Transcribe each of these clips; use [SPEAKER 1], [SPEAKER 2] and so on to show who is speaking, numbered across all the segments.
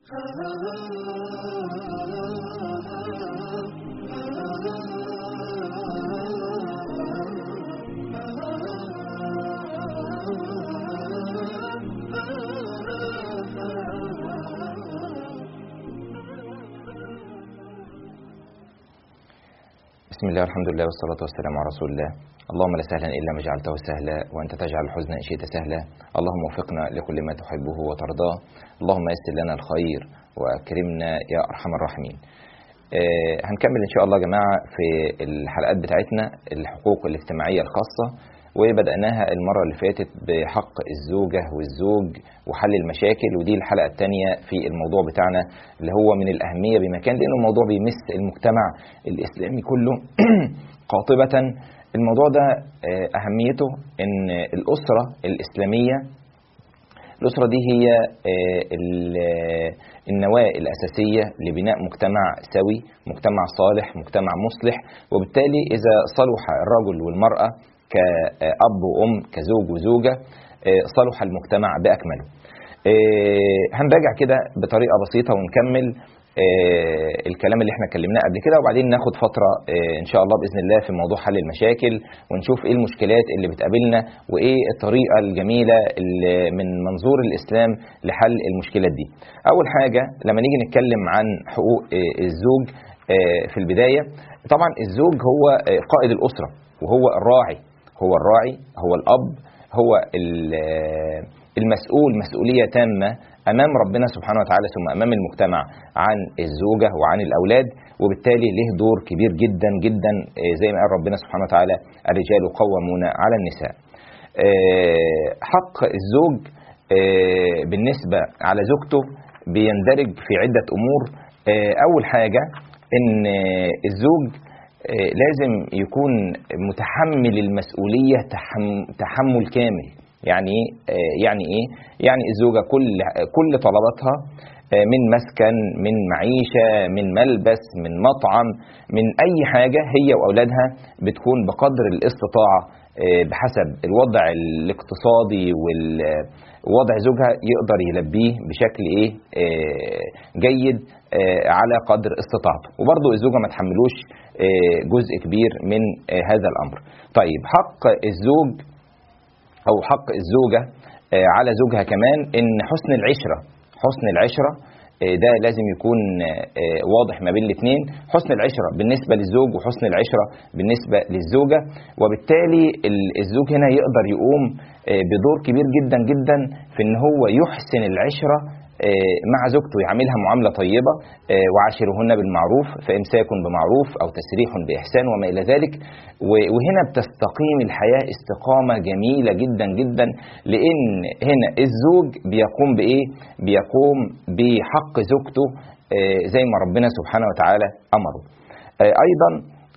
[SPEAKER 1] بسم الله والحمد لله والصلاة والسلام على رسول الله اللهم لا سهلا إلا ما جعلته سهلا وأنت تجعل الحزن إن شئت سهلا اللهم وفقنا لكل ما تحبه وترضاه اللهم يسر لنا الخير وأكرمنا يا أرحم الراحمين آه هنكمل إن شاء الله يا جماعة في الحلقات بتاعتنا الحقوق الاجتماعية الخاصة وبدأناها المرة اللي فاتت بحق الزوجة والزوج وحل المشاكل ودي الحلقة الثانية في الموضوع بتاعنا اللي هو من الأهمية بمكان لأنه الموضوع بيمس المجتمع الإسلامي كله قاطبة الموضوع ده أهميته إن الأسرة الإسلامية الأسرة دي هي النواة الأساسية لبناء مجتمع سوي مجتمع صالح مجتمع مصلح وبالتالي إذا صلح الرجل والمرأة كأب وأم كزوج وزوجة صلح المجتمع بأكمله هنراجع كده بطريقة بسيطة ونكمل الكلام اللي احنا اتكلمناه قبل كده وبعدين ناخد فترة ان شاء الله بإذن الله في موضوع حل المشاكل ونشوف ايه المشكلات اللي بتقابلنا وايه الطريقة الجميلة اللي من منظور الإسلام لحل المشكلات دي أول حاجة لما نيجي نتكلم عن حقوق الزوج في البداية طبعا الزوج هو قائد الأسرة وهو الراعي هو الراعي هو الأب هو المسؤول مسؤولية تامة أمام ربنا سبحانه وتعالى ثم أمام المجتمع عن الزوجة وعن الأولاد وبالتالي له دور كبير جدا جدا زي ما قال ربنا سبحانه وتعالى الرجال قوامون على النساء حق الزوج بالنسبة على زوجته بيندرج في عدة أمور أول حاجة إن الزوج لازم يكون متحمل المسؤولية تحمل كامل يعني يعني ايه يعني الزوجة كل كل طلباتها من مسكن من معيشة من ملبس من مطعم من أي حاجة هي وأولادها بتكون بقدر الاستطاعة بحسب الوضع الاقتصادي ووضع زوجها يقدر يلبيه بشكل ايه جيد على قدر استطاعته وبرضه الزوجة ما تحملوش جزء كبير من هذا الأمر طيب حق الزوج أو حق الزوجة على زوجها كمان إن حسن العشرة حسن العشرة ده لازم يكون واضح ما بين الاثنين حسن العشرة بالنسبة للزوج وحسن العشرة بالنسبة للزوجة وبالتالي الزوج هنا يقدر يقوم بدور كبير جدا جدا في ان هو يحسن العشرة مع زوجته يعملها معاملة طيبة وعاشرهن بالمعروف فإمساك بمعروف أو تسريح بإحسان وما إلى ذلك وهنا بتستقيم الحياة استقامة جميلة جدا جدا لأن هنا الزوج بيقوم بإيه؟ بيقوم بحق زوجته زي ما ربنا سبحانه وتعالى أمره أيضا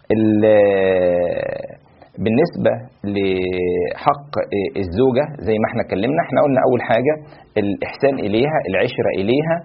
[SPEAKER 1] بالنسبة لحق الزوجة زي ما احنا اتكلمنا احنا قلنا أول حاجة الإحسان إليها العشرة إليها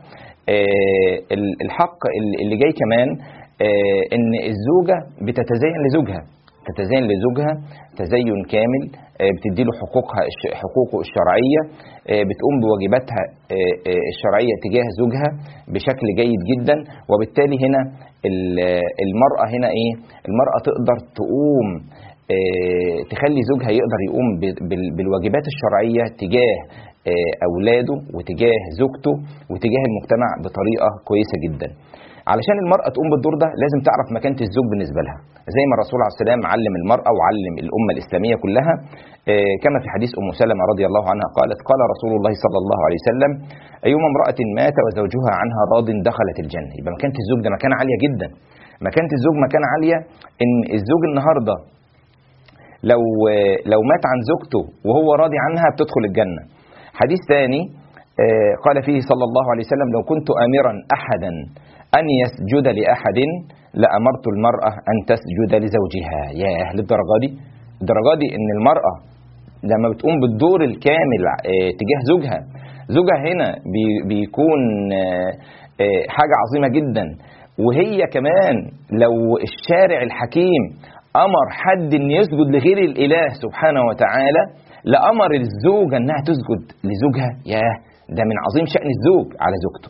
[SPEAKER 1] الحق اللي جاي كمان إن الزوجة بتتزين لزوجها تتزين لزوجها تزين كامل بتديله حقوقها حقوقه الشرعية بتقوم بواجباتها الشرعية تجاه زوجها بشكل جيد جدا وبالتالي هنا المرأة هنا ايه المرأة تقدر تقوم تخلي زوجها يقدر يقوم بالواجبات الشرعية تجاه أولاده وتجاه زوجته وتجاه المجتمع بطريقة كويسة جدا علشان المرأة تقوم بالدور ده لازم تعرف مكانة الزوج بالنسبة لها زي ما الرسول عليه السلام علم المرأة وعلم الأمة الإسلامية كلها كما في حديث أم سلمة رضي الله عنها قالت قال رسول الله صلى الله عليه وسلم أيما امرأة مات وزوجها عنها راض دخلت الجنة يبقى مكانة الزوج ده مكانة عالية جدا مكانة الزوج مكانة عالية إن الزوج النهاردة لو لو مات عن زوجته وهو راضي عنها بتدخل الجنة حديث ثاني قال فيه صلى الله عليه وسلم لو كنت آمرا أحدا أن يسجد لأحد لأمرت المرأة أن تسجد لزوجها ياه للدرجة دي الدرجة دي إن المرأة لما بتقوم بالدور الكامل تجاه زوجها زوجها هنا بيكون حاجة عظيمة جدا وهي كمان لو الشارع الحكيم أمر حد أن يسجد لغير الإله سبحانه وتعالى لأمر الزوجة أنها تسجد لزوجها ياه ده من عظيم شأن الزوج على زوجته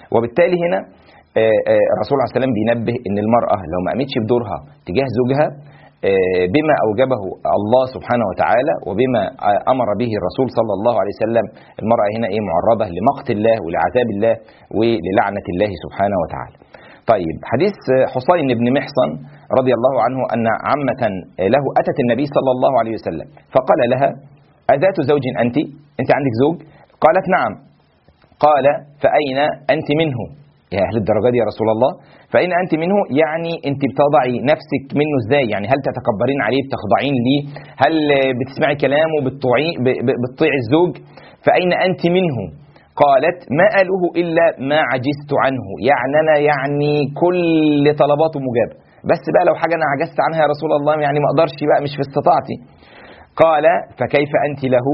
[SPEAKER 1] وبالتالي هنا آه، آه، الرسول عليه السلام بينبه ان المراه لو ما قامتش بدورها تجاه زوجها آه، بما اوجبه الله سبحانه وتعالى وبما آه، امر به الرسول صلى الله عليه وسلم المراه هنا ايه معرضه لمقت الله ولعذاب الله وللعنه الله سبحانه وتعالى. طيب حديث آه، حسين بن محصن رضي الله عنه ان عمه له اتت النبي صلى الله عليه وسلم فقال لها اذات زوج انت؟ انت عندك زوج؟ قالت نعم. قال فاين انت منه؟ يا اهل الدرجه دي يا رسول الله فاين انت منه يعني انت بتضعي نفسك منه ازاي يعني هل تتكبرين عليه بتخضعين ليه هل بتسمعي كلامه بتطيعي ب- ب- بتطيعي الزوج فاين انت منه قالت ما قاله الا ما عجزت عنه يعني انا يعني كل طلباته مجابه بس بقى لو حاجه انا عجزت عنها يا رسول الله يعني ما اقدرش بقى مش في استطاعتي قال فكيف انت له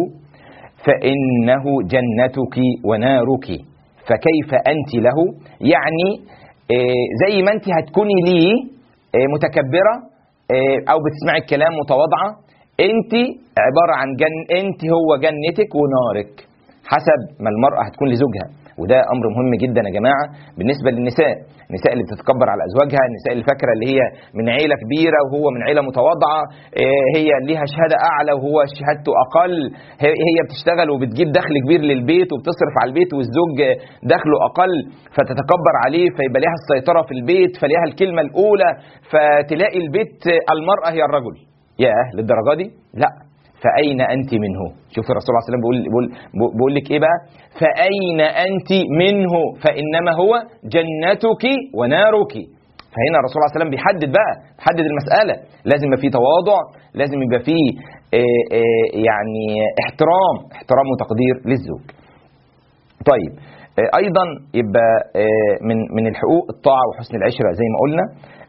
[SPEAKER 1] فانه جنتك ونارك فكيف انت له يعني آه، زي ما انت هتكوني ليه آه، متكبره آه، او بتسمعي الكلام متواضعه انت عباره عن جن انت هو جنتك ونارك حسب ما المراه هتكون لزوجها وده امر مهم جدا يا جماعه بالنسبه للنساء النساء اللي بتتكبر على ازواجها النساء اللي فاكره اللي هي من عيله كبيره وهو من عيله متواضعه آه، هي ليها شهاده اعلى وهو شهادته اقل هي هي بتشتغل وبتجيب دخل كبير للبيت وبتصرف على البيت والزوج آه، دخله اقل فتتكبر عليه فيبقى ليها السيطره في البيت فليها الكلمه الاولى فتلاقي البيت آه، المراه هي الرجل ياه للدرجه دي لا فأين أنت منه؟ شوف الرسول صلى الله عليه وسلم بيقول بيقول بيقول لك إيه بقى؟ فأين أنت منه؟ فإنما هو جنتك ونارك. فهنا الرسول صلى الله عليه وسلم بيحدد بقى بيحدد المسألة لازم يبقى فيه تواضع لازم يبقى فيه آه، آه، يعني احترام احترام وتقدير للزوج. طيب آه، ايضا يبقى آه، من من الحقوق الطاعه وحسن العشره زي ما قلنا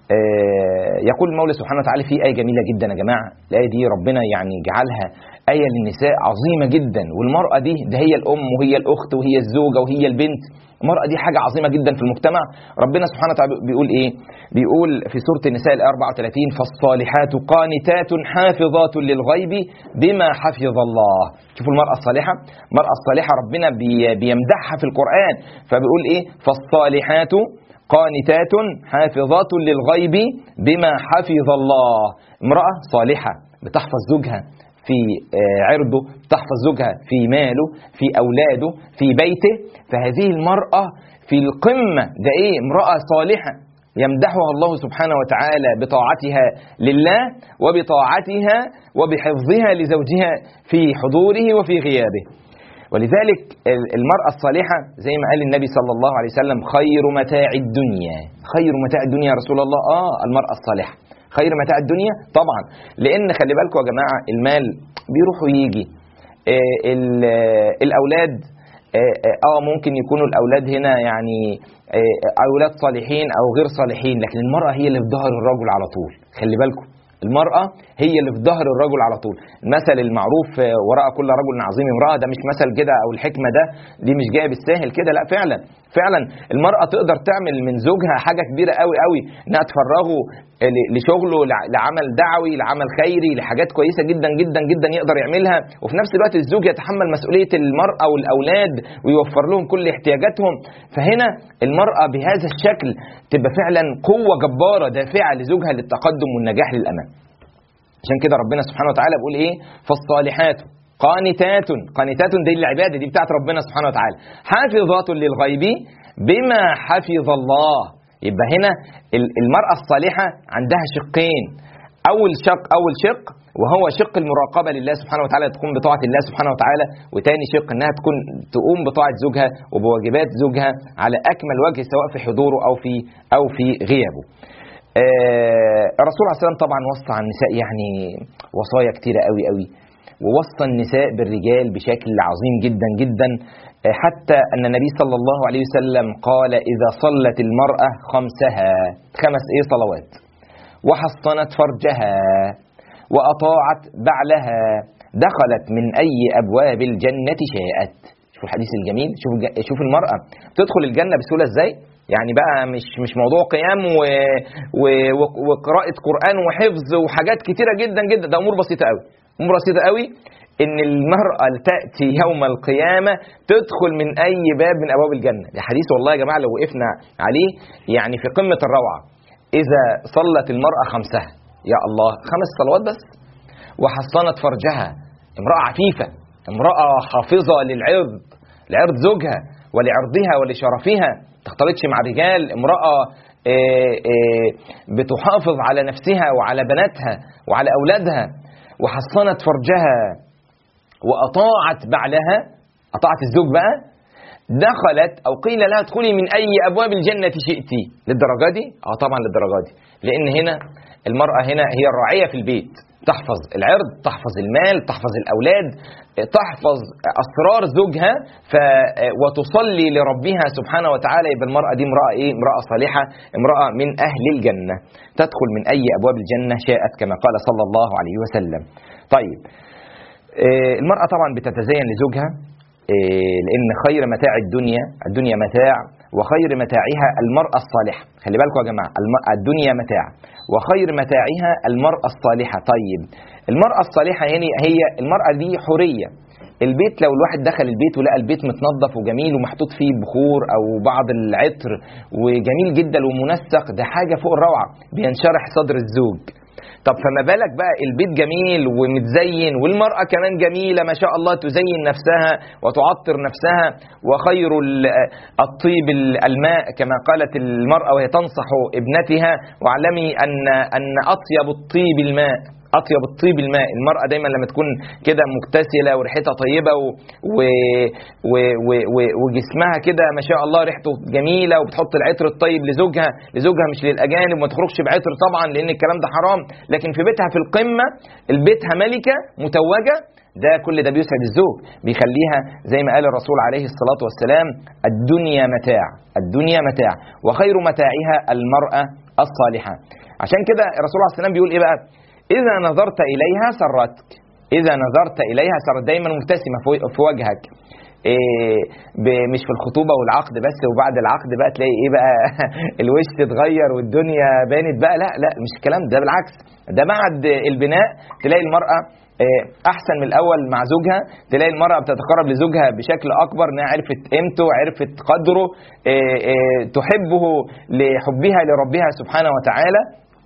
[SPEAKER 1] آه، يقول المولى سبحانه وتعالى في آية جميلة جدا يا جماعة الآية دي ربنا يعني جعلها آية للنساء عظيمة جدا والمرأة دي ده هي الأم وهي الأخت وهي الزوجة وهي البنت المرأة دي حاجة عظيمة جدا في المجتمع ربنا سبحانه وتعالى بيقول إيه بيقول في سورة النساء الآية 34 فالصالحات قانتات حافظات للغيب بما حفظ الله شوفوا المرأة الصالحة المرأة الصالحة ربنا بي- بيمدحها في القرآن فبيقول إيه فالصالحات قانتات حافظات للغيب بما حفظ الله امرأة صالحة بتحفظ زوجها في آه، عرضه تحفظ زوجها في ماله في أولاده في بيته فهذه المرأة في القمة ده إيه امرأة صالحة يمدحها الله سبحانه وتعالى بطاعتها لله وبطاعتها وبحفظها لزوجها في حضوره وفي غيابه ولذلك ال- المرأة الصالحة زي ما قال النبي صلى الله عليه وسلم خير متاع الدنيا خير متاع الدنيا يا رسول الله آه المرأة الصالحة خير متاع الدنيا طبعا لأن خلي بالكم يا جماعة المال بيروح ويجي آه ال- آه، الأولاد آه آه، آه، ممكن يكونوا الأولاد هنا يعني آه أولاد صالحين أو غير صالحين لكن المرأة هي اللي في ظهر الرجل على طول خلي بالكم المرأة هي اللي في ظهر الرجل على طول المثل المعروف آه، وراء كل رجل عظيم امرأة ده مش مثل كده أو الحكمة ده دي مش جاية بالساهل كده لا فعلا فعلا المرأة تقدر تعمل من زوجها حاجة كبيرة قوي قوي إنها تفرغه ل- لشغله لع- لعمل دعوي لعمل خيري لحاجات كويسة جدا جدا جدا يقدر يعملها وفي نفس الوقت الزوج يتحمل مسؤولية المرأة والأولاد ويوفر لهم كل احتياجاتهم فهنا المرأة بهذا الشكل تبقى فعلا قوة جبارة دافعة لزوجها للتقدم والنجاح للأمام عشان كده ربنا سبحانه وتعالى بيقول ايه فالصالحات قانتات قانتات دي العباده دي بتاعت ربنا سبحانه وتعالى حافظات للغيب بما حفظ الله يبقى هنا ال- المرأة الصالحة عندها شقين أول شق أول شق وهو شق المراقبة لله سبحانه وتعالى تقوم بطاعة الله سبحانه وتعالى وتاني شق إنها تكون تقوم بطاعة زوجها وبواجبات زوجها على أكمل وجه سواء في حضوره أو في أو في غيابه. آه، الرسول عليه السلام طبعا وصى على النساء يعني وصايا كتيرة قوي قوي ووصى النساء بالرجال بشكل عظيم جدا جدا آه، حتى أن النبي صلى الله عليه وسلم قال إذا صلت المرأة خمسها خمس إيه صلوات وحصنت فرجها وأطاعت بعلها دخلت من أي أبواب الجنة شاءت شوف الحديث الجميل شوف الج- شوف المرأة تدخل الجنة بسهولة إزاي يعني بقى مش مش موضوع قيام و... و... و- وقراءة قرآن وحفظ وحاجات كتيرة جدا جدا ده أمور بسيطة قوي أمور بسيطة قوي ان المراه تاتي يوم القيامه تدخل من اي باب من ابواب الجنه ده حديث والله يا جماعه لو وقفنا عليه يعني في قمه الروعه اذا صلت المراه خمسها يا الله خمس صلوات بس وحصنت فرجها امراه عفيفه امراه حافظه للعرض لعرض زوجها ولعرضها ولشرفها تختلطش مع رجال امراه آه، آه، بتحافظ على نفسها وعلى بناتها وعلى اولادها وحصنت فرجها واطاعت بعلها اطاعت الزوج بقى دخلت او قيل لها ادخلي من اي ابواب الجنه شئت للدرجه دي اه طبعا للدرجه دي لان هنا المراه هنا هي الراعيه في البيت تحفظ العرض تحفظ المال تحفظ الاولاد تحفظ اسرار زوجها ف وتصلي لربها سبحانه وتعالى يبقى المراه دي امراه ايه امراه صالحه امراه من اهل الجنه تدخل من اي ابواب الجنه شاءت كما قال صلى الله عليه وسلم طيب آه، المراه طبعا بتتزين لزوجها آه، لان خير متاع الدنيا الدنيا متاع وخير متاعها المرأة الصالحة خلي بالكم يا جماعة الم- الدنيا متاع وخير متاعها المرأة الصالحة طيب المرأة الصالحة يعني هي المرأة دي حرية البيت لو الواحد دخل البيت ولقى البيت متنظف وجميل ومحطوط فيه بخور او بعض العطر وجميل جدا ومنسق ده حاجه فوق الروعه بينشرح صدر الزوج طب فما بالك بقى البيت جميل ومتزين والمرأة كمان جميلة ما شاء الله تزين نفسها وتعطر نفسها وخير ال- الطيب ال- الماء كما قالت المرأة وهي تنصح ابنتها واعلمي أن أن أطيب الطيب الماء اطيب الطيب الماء المراه دايما لما تكون كده مغتسله وريحتها طيبه و... و... و... و... و... وجسمها كده ما شاء الله ريحته جميله وبتحط العطر الطيب لزوجها لزوجها مش للاجانب وما تخرجش بعطر طبعا لان الكلام ده حرام لكن في بيتها في القمه البيتها ملكه متوجه ده كل ده بيسعد الزوج بيخليها زي ما قال الرسول عليه الصلاه والسلام الدنيا متاع الدنيا متاع وخير متاعها المراه الصالحه عشان كده الرسول عليه السلام بيقول ايه بقى إذا نظرت إليها سرتك إذا نظرت إليها سرت دايما مبتسمة في- في وجهك إيه ب- مش في الخطوبة والعقد بس وبعد العقد بقى تلاقي إيه بقى الوش تتغير والدنيا بانت بقى لا لا مش الكلام ده بالعكس ده بعد البناء تلاقي المرأة إيه، أحسن من الأول مع زوجها تلاقي المرأة بتتقرب لزوجها بشكل أكبر إنها عرفت قيمته عرفت قدره إيه، إيه، تحبه لحبها لربها سبحانه وتعالى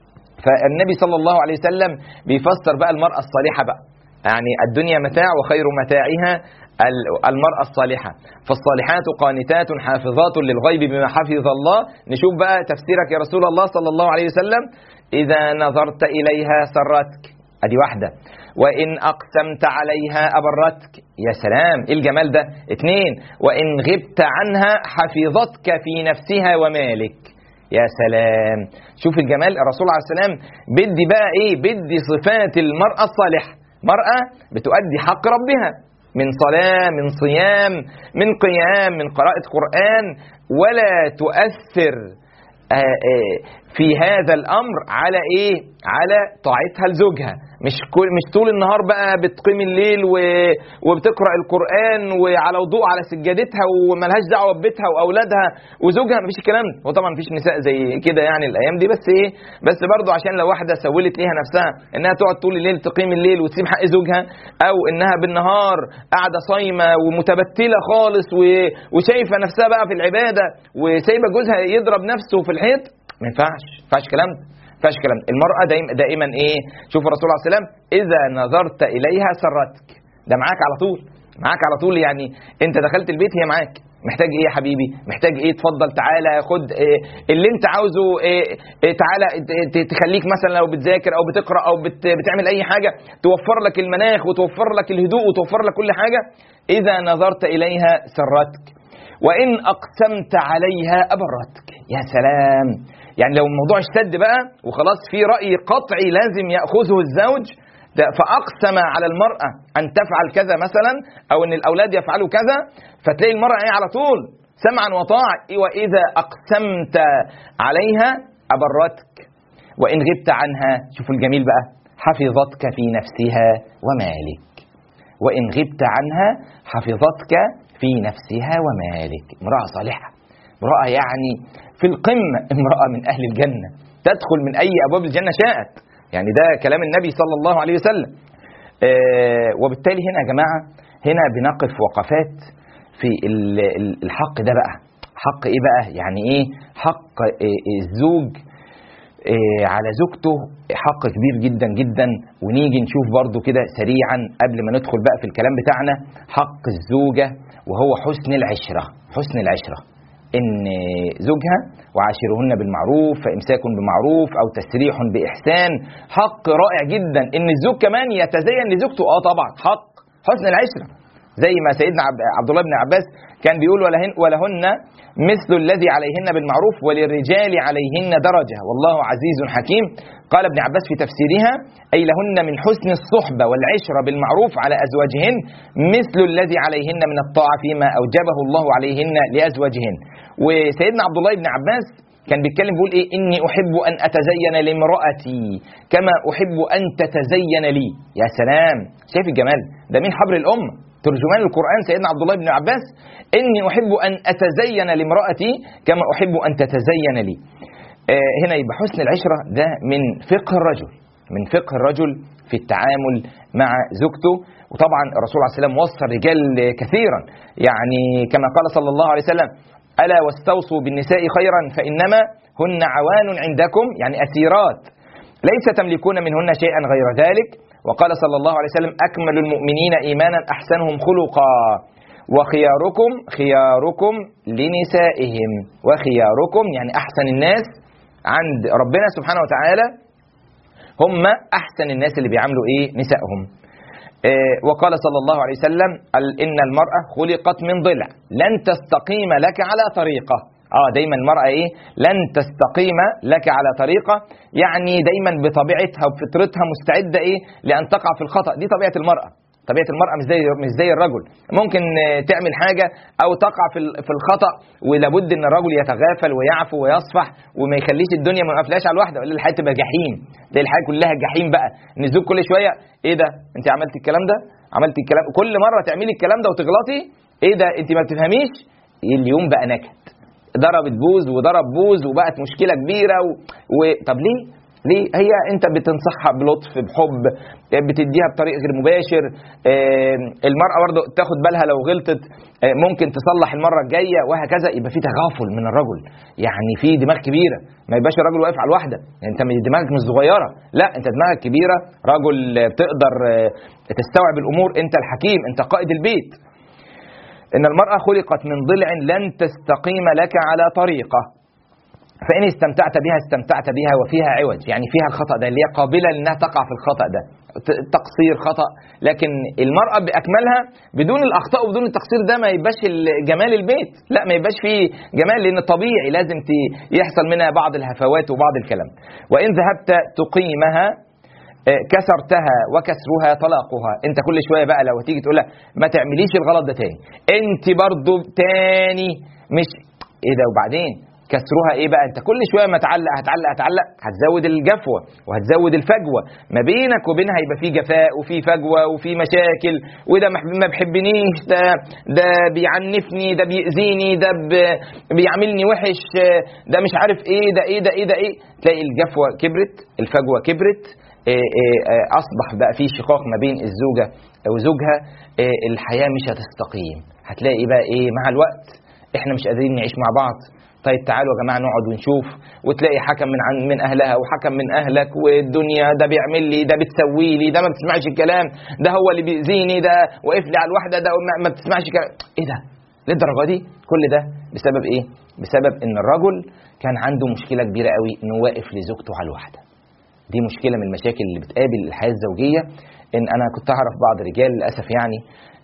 [SPEAKER 1] فالنبي صلى الله عليه وسلم بيفسر بقى المرأة الصالحة بقى يعني الدنيا متاع وخير متاعها ال- المرأة الصالحة فالصالحات قانتات حافظات للغيب بما حفظ الله نشوف بقى تفسيرك يا رسول الله صلى الله عليه وسلم إذا نظرت إليها سرتك أدي واحدة وإن أقسمت عليها أبرتك يا سلام إيه الجمال ده اتنين وإن غبت عنها حفظتك في نفسها ومالك يا سلام شوف الجمال الرسول عليه السلام بدي بقى ايه بدي صفات المرأة الصالحة مرأة بتؤدي حق ربها من صلاة من صيام من قيام من قراءة قرآن ولا تؤثر آه، آه، في هذا الامر على ايه على طاعتها لزوجها مش كل مش طول النهار بقى بتقيم الليل و... وبتقرا القران وعلى وضوء على سجادتها وملهاش دعوه ببيتها واولادها وزوجها مفيش الكلام ده هو طبعا مفيش نساء زي كده يعني الايام دي بس ايه بس برضو عشان لو واحده سولت ليها نفسها انها تقعد طول الليل تقيم الليل وتسيب حق زوجها او انها بالنهار قاعده صايمه ومتبتله خالص و... وشايفه نفسها بقى في العباده وسايبه جوزها يضرب نفسه في الحيط ما ينفعش ما ينفعش كلام ده ما ينفعش كلام ده. المرأة دايما, دائما ايه شوف الرسول عليه السلام إذا نظرت إليها سرتك ده معاك على طول معاك على طول يعني انت دخلت البيت هي معاك محتاج ايه يا حبيبي محتاج ايه اتفضل تعالى خد إيه اللي انت عاوزه إيه إيه تعالى ت- ت- تخليك مثلا لو بتذاكر او بتقرا او بت بتعمل اي حاجه توفر لك المناخ وتوفر لك الهدوء وتوفر لك كل حاجه اذا نظرت اليها سرتك وان اقسمت عليها ابرتك يا سلام يعني لو الموضوع اشتد بقى وخلاص في راي قطعي لازم ياخذه الزوج ده فاقسم على المراه ان تفعل كذا مثلا او ان الاولاد يفعلوا كذا فتلاقي المراه ايه على طول سمعا وطاعه واذا اقسمت عليها ابرتك وان غبت عنها شوفوا الجميل بقى حفظتك في نفسها ومالك وإن غبت عنها حفظتك في نفسها ومالك امرأة صالحة امرأة يعني في القمة امرأة من أهل الجنة تدخل من أي أبواب الجنة شاءت يعني ده كلام النبي صلى الله عليه وسلم آه وبالتالي هنا يا جماعه هنا بنقف وقفات في الحق ده بقى حق ايه بقى يعني ايه حق الزوج على زوجته حق كبير جدا جدا ونيجي نشوف برضو كده سريعا قبل ما ندخل بقى في الكلام بتاعنا حق الزوجة وهو حسن العشرة حسن العشرة ان زوجها وعاشرهن بالمعروف فامساك بمعروف او تسريح باحسان حق رائع جدا ان الزوج كمان يتزين لزوجته اه طبعا حق حسن العشره زي ما سيدنا عبد الله بن عباس كان بيقول ولهن, ولهن مثل الذي عليهن بالمعروف وللرجال عليهن درجة والله عزيز حكيم قال ابن عباس في تفسيرها أي لهن من حسن الصحبة والعشرة بالمعروف على أزواجهن مثل الذي عليهن من الطاعة فيما أوجبه الله عليهن لأزواجهن وسيدنا عبد الله بن عباس كان بيتكلم بيقول ايه اني احب ان اتزين لامراتي كما احب ان تتزين لي يا سلام شايف الجمال ده مين حبر الامه ترجمان القرآن سيدنا عبد الله بن عباس إني أحب أن أتزين لامرأتي كما أحب أن تتزين لي آه هنا يبقى حسن العشرة ده من فقه الرجل من فقه الرجل في التعامل مع زوجته وطبعا الرسول عليه السلام وصى الرجال كثيرا يعني كما قال صلى الله عليه وسلم ألا واستوصوا بالنساء خيرا فإنما هن عوان عندكم يعني أسيرات ليس تملكون منهن شيئا غير ذلك وقال صلى الله عليه وسلم أكمل المؤمنين إيمانا أحسنهم خلقا وخياركم خياركم لنسائهم وخياركم يعني أحسن الناس عند ربنا سبحانه وتعالى هم أحسن الناس اللي بيعاملوا إيه نسائهم إيه وقال صلى الله عليه وسلم إن المرأة خلقت من ضلع لن تستقيم لك على طريقة اه دايما المرأة ايه لن تستقيم لك على طريقة يعني دايما بطبيعتها وبفطرتها مستعدة ايه لأن تقع في الخطأ دي طبيعة المرأة طبيعة المرأة مش زي مش زي الرجل ممكن تعمل حاجة أو تقع في في الخطأ ولابد إن الرجل يتغافل ويعفو ويصفح وما يخليش الدنيا ما يقفلاش على الواحدة ولا الحياة تبقى جحيم تلاقي الحياة كلها جحيم بقى إن الزوج كل شوية إيه ده أنت عملت الكلام ده عملت الكلام كل مرة تعملي الكلام ده وتغلطي إيه ده أنت ما بتفهميش اليوم بقى نكد ضربت بوز وضرب بوز وبقت مشكله كبيره و... و... طب ليه؟ ليه؟ هي انت بتنصحها بلطف بحب بتديها بطريق غير مباشر المراه برضه تاخد بالها لو غلطت ممكن تصلح المره الجايه وهكذا يبقى في تغافل من الرجل يعني في دماغ كبيره ما يبقاش الراجل واقف على الواحده يعني انت دماغك مش صغيره لا انت دماغك كبيره رجل بتقدر تستوعب الامور انت الحكيم انت قائد البيت إن المرأة خلقت من ضلع لن تستقيم لك على طريقة فإن استمتعت بها استمتعت بها وفيها عوج يعني فيها الخطأ ده اللي هي قابلة لأنها تقع في الخطأ ده تقصير خطأ لكن المرأة بأكملها بدون الأخطاء وبدون التقصير ده ما يبقاش جمال البيت لا ما يبقاش فيه جمال لأن طبيعي لازم يحصل منها بعض الهفوات وبعض الكلام وإن ذهبت تقيمها كسرتها وكسرها طلاقها انت كل شويه بقى لو تيجي تقول لها ما تعمليش الغلط ده تاني انت برضو تاني مش ايه ده وبعدين كسرها ايه بقى انت كل شويه ما تعلق هتعلق هتعلق هتزود الجفوه وهتزود الفجوه ما بينك وبينها يبقى في جفاء وفي فجوه وفي مشاكل وده ما بيحبنيش ده ده بيعنفني ده بيأذيني ده بيعاملني وحش ده مش عارف ايه ده ايه ده ايه ده ايه تلاقي الجفوه كبرت الفجوه كبرت اصبح بقى في شقاق ما بين الزوجه وزوجها الحياه مش هتستقيم هتلاقي بقى ايه مع الوقت احنا مش قادرين نعيش مع بعض طيب تعالوا يا جماعه نقعد ونشوف وتلاقي حكم من عن من اهلها وحكم من اهلك والدنيا ده بيعمل لي ده بتسوي لي ده ما بتسمعش الكلام ده هو اللي بيأذيني ده واقف لي على الواحده ده ما بتسمعش الكلام ايه ده للدرجه دي كل ده بسبب ايه بسبب ان الرجل كان عنده مشكله كبيره قوي انه واقف لزوجته على الواحده دي مشكله من المشاكل اللي بتقابل الحياه الزوجيه ان انا كنت اعرف بعض الرجال للاسف يعني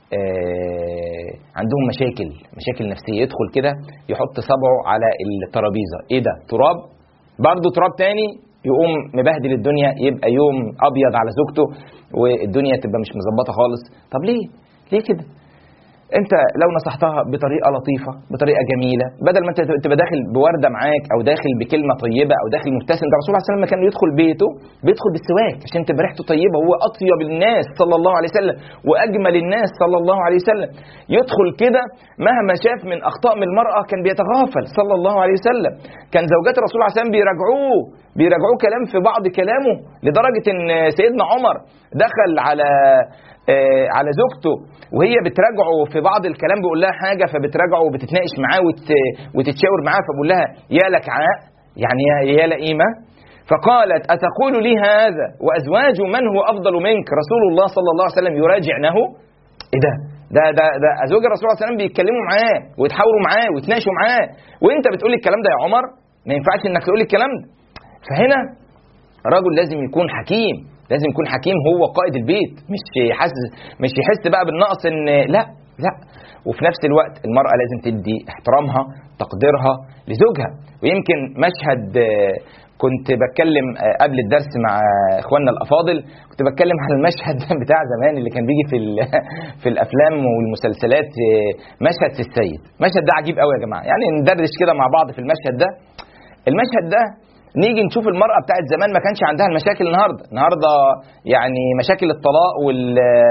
[SPEAKER 1] آه عندهم مشاكل مشاكل نفسيه يدخل كده يحط صبعه على الترابيزه ايه ده تراب برضه تراب تاني يقوم مبهدل الدنيا يبقى يوم ابيض على زوجته والدنيا تبقى مش مظبطه خالص طب ليه ليه كده انت لو نصحتها بطريقه لطيفه بطريقه جميله بدل ما انت تبقى داخل بورده معاك او داخل بكلمه طيبه او داخل مبتسم ده الرسول صلى الله عليه وسلم كان يدخل بيته بيدخل بالسواك عشان تبقى ريحته طيبه هو اطيب الناس صلى الله عليه وسلم واجمل الناس صلى الله عليه وسلم يدخل كده مهما شاف من اخطاء من المراه كان بيتغافل صلى الله عليه وسلم كان زوجات الرسول عليه وسلم بيراجعوه بيراجعوه كلام في بعض كلامه لدرجه ان سيدنا عمر دخل على آه، على زوجته وهي بتراجعه في بعض الكلام بيقول لها حاجه فبتراجعه وبتتناقش معاه وت- وتتشاور معاه فبقول لها يا لك عاء يعني يا- يا لئيمه فقالت أتقول لي هذا وأزواج من هو أفضل منك رسول الله صلى الله عليه وسلم يراجعنه إيه ده ده ده ده أزواج الرسول صلى الله عليه وسلم بيتكلموا معاه ويتحاوروا معاه ويتناقشوا معاه وأنت بتقول لي الكلام ده يا عمر ما ينفعش إنك تقول لي الكلام ده فهنا رجل لازم يكون حكيم لازم يكون حكيم هو قائد البيت مش يحس مش يحس بقى بالنقص ان لا لا وفي نفس الوقت المرأة لازم تدي احترامها تقديرها لزوجها ويمكن مشهد آه، كنت بتكلم آه، قبل الدرس مع اخواننا الافاضل كنت بتكلم على المشهد بتاع زمان اللي كان بيجي في ال- في الافلام والمسلسلات آه، مشهد في السيد المشهد ده عجيب قوي يا جماعه يعني ندردش كده مع بعض في المشهد ده المشهد ده نيجي نشوف المرأة بتاعت زمان ما كانش عندها المشاكل النهاردة النهاردة يعني مشاكل الطلاق وال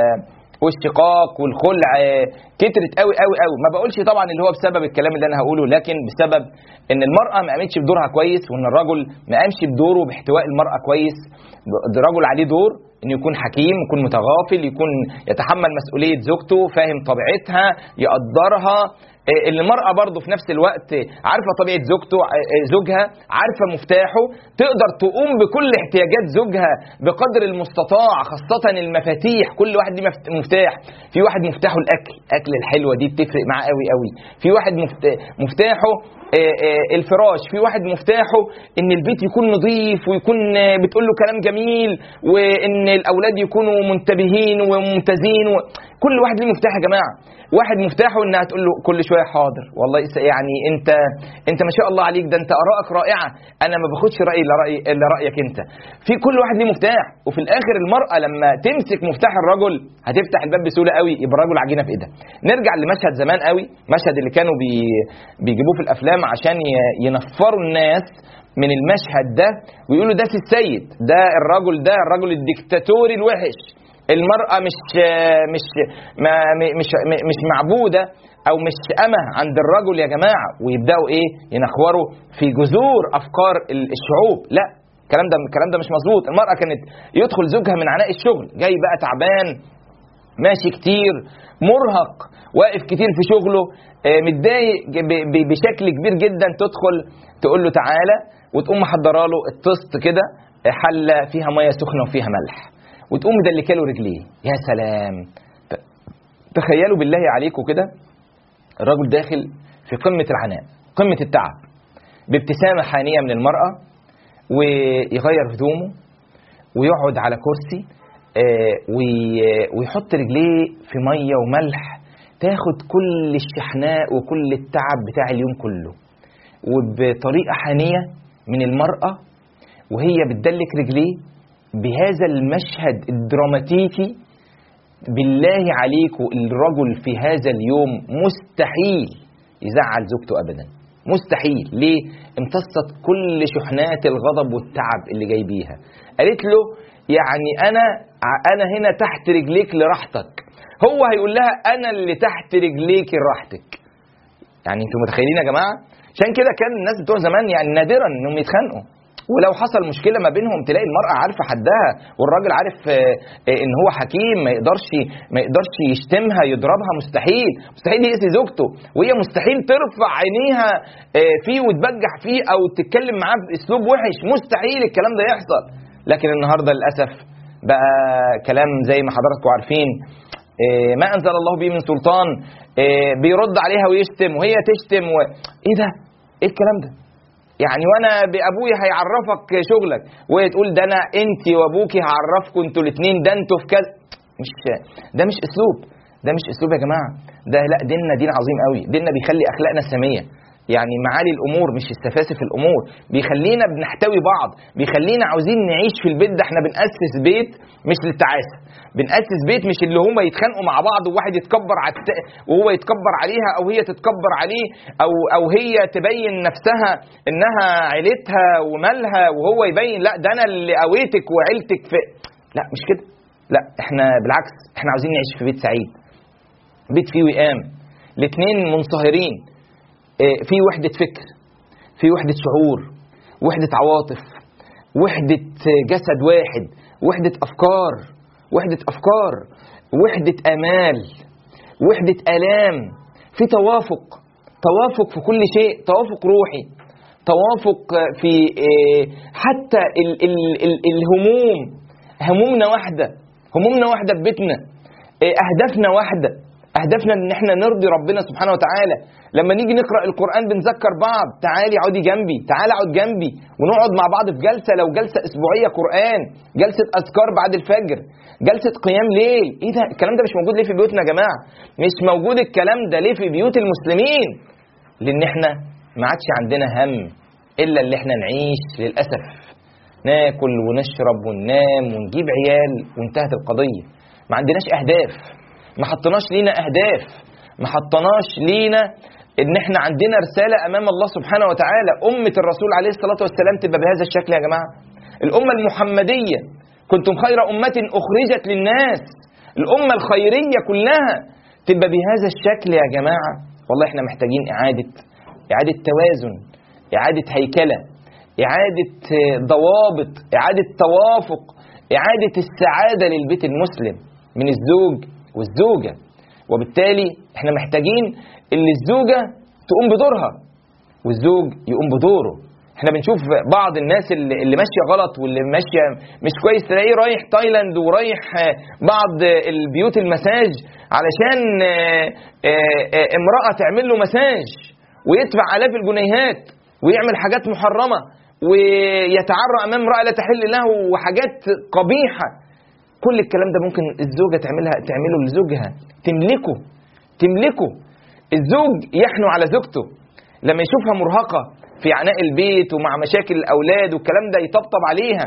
[SPEAKER 1] والشقاق والخلع آه، كترت قوي قوي قوي ما بقولش طبعا اللي هو بسبب الكلام اللي انا هقوله لكن بسبب ان المرأة ما قامتش بدورها كويس وان الرجل ما قامش بدوره باحتواء المرأة كويس ده الرجل عليه دور انه يكون حكيم يكون متغافل يكون يتحمل مسؤولية زوجته فاهم طبيعتها يقدرها إيه، اللي المرأة برضه في نفس الوقت عارفة طبيعة زوجته ع- إيه، زوجها عارفة مفتاحه تقدر تقوم بكل احتياجات زوجها بقدر المستطاع خاصة المفاتيح كل واحد ليه مفت- مفتاح في واحد مفتاحه الأكل أكل الحلوة دي بتفرق معاه قوي قوي في واحد مفت- مفتاحه آه، آه، الفراش في واحد مفتاحه ان البيت يكون نظيف ويكون آه، بتقول له كلام جميل وان الاولاد يكونوا منتبهين وممتازين و... كل واحد ليه مفتاح يا جماعه واحد مفتاحه انها تقول له كل شويه حاضر والله يس- يعني انت انت ما شاء الله عليك ده انت ارائك رائعه انا ما باخدش رايي الا رايي الا رايك انت في كل واحد ليه مفتاح وفي الاخر المراه لما تمسك مفتاح الرجل هتفتح الباب بسهوله قوي يبقى الرجل عجينه في ايدها نرجع لمشهد زمان قوي مشهد اللي كانوا بي بيجيبوه في الافلام عشان ي- ينفروا الناس من المشهد ده ويقولوا ده سي السيد ده الرجل ده الرجل الديكتاتوري الوحش المرأة مش مش ما مش مش معبودة أو مش أمة عند الرجل يا جماعة ويبدأوا إيه ينخوروا في جذور أفكار ال- الشعوب لا الكلام ده الكلام ده مش مظبوط المرأة كانت يدخل زوجها من عناء الشغل جاي بقى تعبان ماشي كتير مرهق واقف كتير في شغله آه، متضايق ب- ب- بشكل كبير جدا تدخل تقول له تعالى وتقوم محضره له الطست كده آه، حله فيها ميه سخنه وفيها ملح وتقوم مدلكه له رجليه يا سلام ت- تخيلوا بالله عليكم كده الرجل داخل في قمه العناء قمه التعب بابتسامه حانيه من المراه ويغير هدومه ويقعد على كرسي آه، وي- ويحط رجليه في ميه وملح تاخد كل الشحناء وكل التعب بتاع اليوم كله وبطريقه حانيه من المراه وهي بتدلك رجليه بهذا المشهد الدراماتيكي بالله عليكم الرجل في هذا اليوم مستحيل يزعل زوجته ابدا مستحيل ليه امتصت كل شحنات الغضب والتعب اللي جاي بيها قالت له يعني انا انا هنا تحت رجليك لراحتك هو هيقول لها انا اللي تحت رجليك لراحتك يعني انتوا متخيلين يا جماعه عشان كده كان الناس بتوع زمان يعني نادرا انهم يتخانقوا ولو حصل مشكله ما بينهم تلاقي المراه عارفه حدها والراجل عارف آه، آه، ان هو حكيم ما يقدرش ما يقدرش يشتمها يضربها مستحيل مستحيل يأذي زوجته وهي مستحيل ترفع عينيها آه، فيه وتبجح فيه او تتكلم معاه باسلوب وحش مستحيل الكلام ده يحصل لكن النهارده للاسف بقى كلام زي ما حضراتكم عارفين آه، ما انزل الله به من سلطان آه، بيرد عليها ويشتم وهي تشتم و... ايه ده ايه الكلام ده يعني وانا بابويا هيعرفك شغلك وهي تقول ده انا انت وابوكي هعرفكم انتوا الاثنين ده انتوا في كذا مش ده مش اسلوب ده مش اسلوب يا جماعه ده لا ديننا دين عظيم قوي ديننا بيخلي اخلاقنا ساميه يعني معالي الامور مش السفاسف الامور بيخلينا بنحتوي بعض بيخلينا عاوزين نعيش في البيت ده احنا بنأسس بيت مش للتعاسه بنأسس بيت مش اللي هما يتخانقوا مع بعض وواحد يتكبر على الت... وهو يتكبر عليها او هي تتكبر عليه او او هي تبين نفسها انها عيلتها ومالها وهو يبين لا ده انا اللي قويتك وعيلتك في لا مش كده لا احنا بالعكس احنا عاوزين نعيش في بيت سعيد بيت فيه وئام الاثنين منصهرين اه، في وحدة فكر في وحدة شعور وحدة عواطف وحدة جسد واحد وحدة أفكار وحدة أفكار وحدة آمال وحدة آلام في توافق توافق في كل شيء توافق روحي توافق في اه، حتى ال ال ال الهموم همومنا واحدة همومنا واحدة في بيتنا اه، أهدافنا واحدة اهدافنا ان احنا نرضي ربنا سبحانه وتعالى لما نيجي نقرا القران بنذكر بعض تعالي اقعدي جنبي تعالى اقعد جنبي ونقعد مع بعض في جلسه لو جلسه اسبوعيه قران جلسه اذكار بعد الفجر جلسه قيام ليل ايه ده الكلام ده مش موجود ليه في بيوتنا يا جماعه مش موجود الكلام ده ليه في بيوت المسلمين لان احنا ما عادش عندنا هم الا اللي احنا نعيش للاسف ناكل ونشرب وننام ونجيب عيال وانتهت القضيه ما عندناش اهداف ما حطيناش لينا اهداف ما حطيناش لينا ان احنا عندنا رساله امام الله سبحانه وتعالى امه الرسول عليه الصلاه والسلام تبقى بهذا الشكل يا جماعه الامه المحمديه كنتم خير امه اخرجت للناس الامه الخيريه كلها تبقى بهذا الشكل يا جماعه والله احنا محتاجين اعاده اعاده توازن اعاده هيكله اعاده ضوابط اعاده توافق اعاده السعاده للبيت المسلم من الزوج والزوجة وبالتالي احنا محتاجين ان الزوجة تقوم بدورها والزوج يقوم بدوره احنا بنشوف بعض الناس اللي, اللي ماشيه غلط واللي ماشيه مش كويس تلاقيه رايح تايلاند ورايح بعض البيوت المساج علشان امراه تعمل له مساج ويدفع الاف الجنيهات ويعمل حاجات محرمه ويتعرى امام امراه لا تحل له وحاجات قبيحه كل الكلام ده ممكن الزوجه تعملها تعمله لزوجها تملكه تملكه الزوج يحنو على زوجته لما يشوفها مرهقه في عناء البيت ومع مشاكل الاولاد والكلام ده يطبطب عليها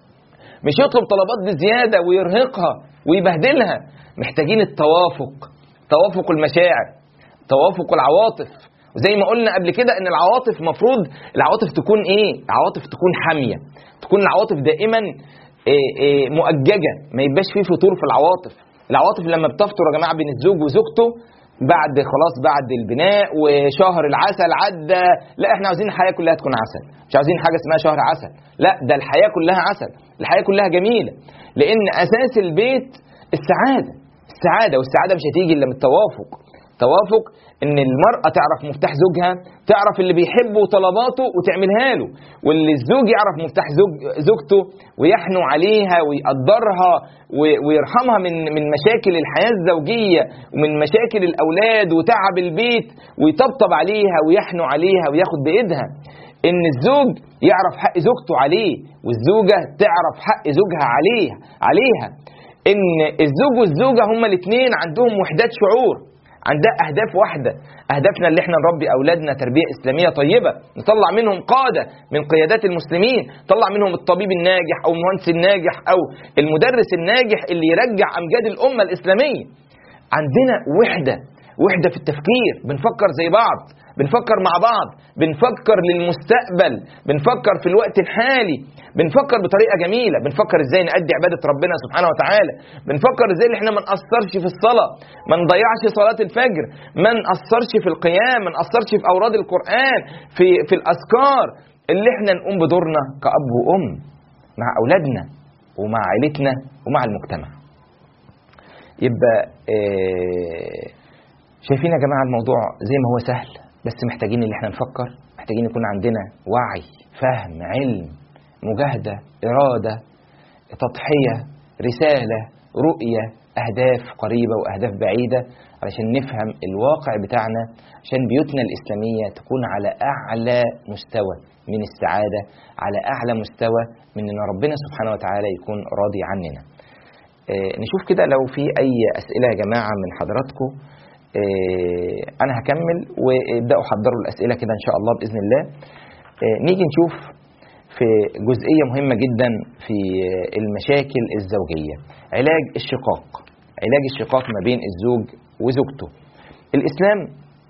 [SPEAKER 1] مش يطلب طلبات بزياده ويرهقها ويبهدلها محتاجين التوافق توافق المشاعر توافق العواطف وزي ما قلنا قبل كده ان العواطف مفروض العواطف تكون ايه العواطف تكون حاميه تكون العواطف دائما إيه إيه مؤججه ما يبقاش فيه فتور في العواطف العواطف لما بتفتر يا جماعه بين الزوج وزوجته بعد خلاص بعد البناء وشهر العسل عدى لا احنا عاوزين الحياه كلها تكون عسل مش عاوزين حاجه اسمها شهر عسل لا ده الحياه كلها عسل الحياه كلها جميله لان اساس البيت السعاده السعاده والسعاده مش هتيجي الا من التوافق توافق ان المرأة تعرف مفتاح زوجها تعرف اللي بيحبه وطلباته وتعملها له واللي الزوج يعرف مفتاح زوج زوجته ويحنو عليها ويقدرها ويرحمها من من مشاكل الحياة الزوجية ومن مشاكل الأولاد وتعب البيت ويطبطب عليها ويحنو عليها وياخد بإيدها ان الزوج يعرف حق زوجته عليه والزوجة تعرف حق زوجها عليه عليها ان الزوج والزوجة هما الاثنين عندهم وحدات شعور عندها اهداف واحده اهدافنا اللي احنا نربي اولادنا تربيه اسلاميه طيبه نطلع منهم قاده من قيادات المسلمين نطلع منهم الطبيب الناجح او المهندس الناجح او المدرس الناجح اللي يرجع امجاد الامه الاسلاميه عندنا وحده وحده في التفكير بنفكر زي بعض بنفكر مع بعض بنفكر للمستقبل بنفكر في الوقت الحالي بنفكر بطريقه جميله بنفكر ازاي نأدي عباده ربنا سبحانه وتعالى بنفكر ازاي ان احنا ما نقصرش في الصلاه ما نضيعش صلاه الفجر ما نقصرش في القيام ما نقصرش في اوراد القران في في الاذكار اللي احنا نقوم بدورنا كاب وام مع اولادنا ومع عائلتنا ومع المجتمع يبقى آه شايفين يا جماعه الموضوع زي ما هو سهل بس محتاجين ان احنا نفكر محتاجين يكون عندنا وعي فهم علم مجاهدة إرادة تضحية رسالة رؤية أهداف قريبة وأهداف بعيدة علشان نفهم الواقع بتاعنا عشان بيوتنا الإسلامية تكون على أعلى مستوى من السعادة على أعلى مستوى من أن ربنا سبحانه وتعالى يكون راضي عننا آه نشوف كده لو في أي أسئلة يا جماعة من حضراتكم آه، انا هكمل وابداوا حضروا الاسئله كده ان شاء الله باذن الله آه، نيجي نشوف في جزئيه مهمه جدا في المشاكل الزوجيه علاج الشقاق علاج الشقاق ما بين الزوج وزوجته الاسلام